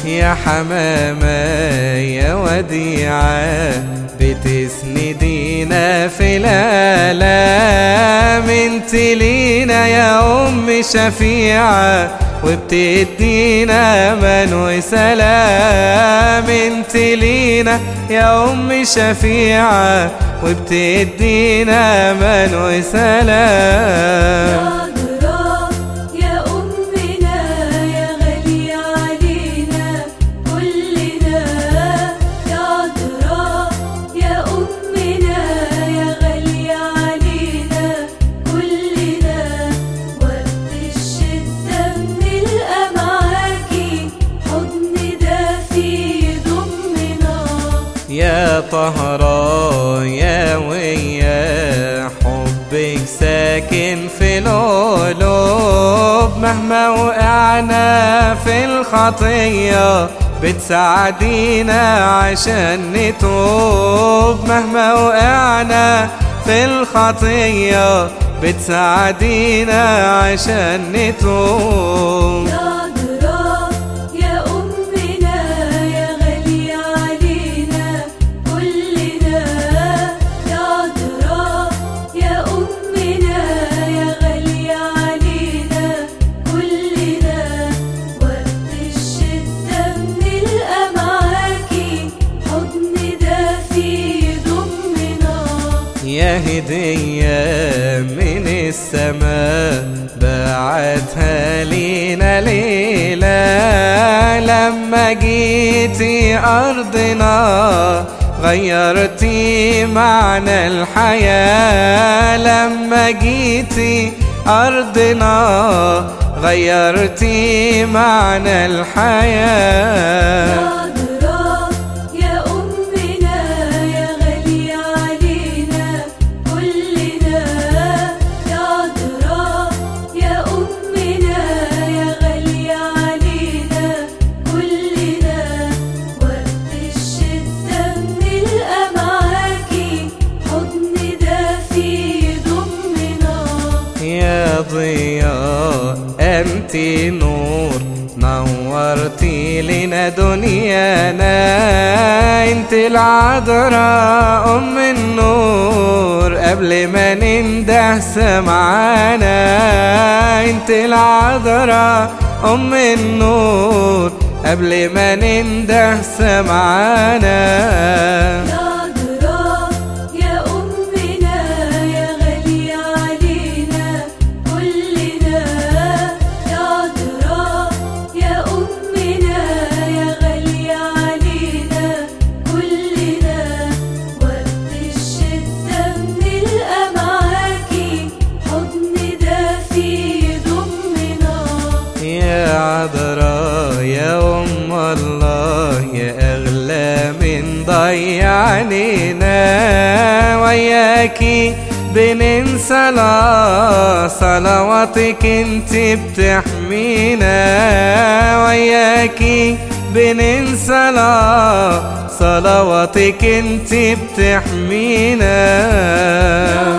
يا حمامة يا وديعة بتسندينا في الآلام انت لينا يا أم شفيعة وبتدينا من وسلام انت لينا يا أم شفيعة وبتدينا من وسلام يا طهرا يا ويا حبك ساكن في القلوب مهما وقعنا في الخطية بتساعدينا عشان نتوب مهما وقعنا في الخطية بتساعدينا عشان نتوب يا هدية من السماء بعتها لينا ليلة لما جيتي أرضنا غيرتي معنى الحياة لما جيتي أرضنا غيرتي معنى الحياة ضياء أنت نور نورتي لنا دنيانا انت العذراء أم النور قبل ما ننده سمعانا انت العذراء أم النور قبل ما ننده سمعانا عذراء يا أم الله يا أغلى من ضيعنينا وياكي بننسى لا صلواتك انت بتحمينا وياكي بننسى لا صلواتك انت بتحمينا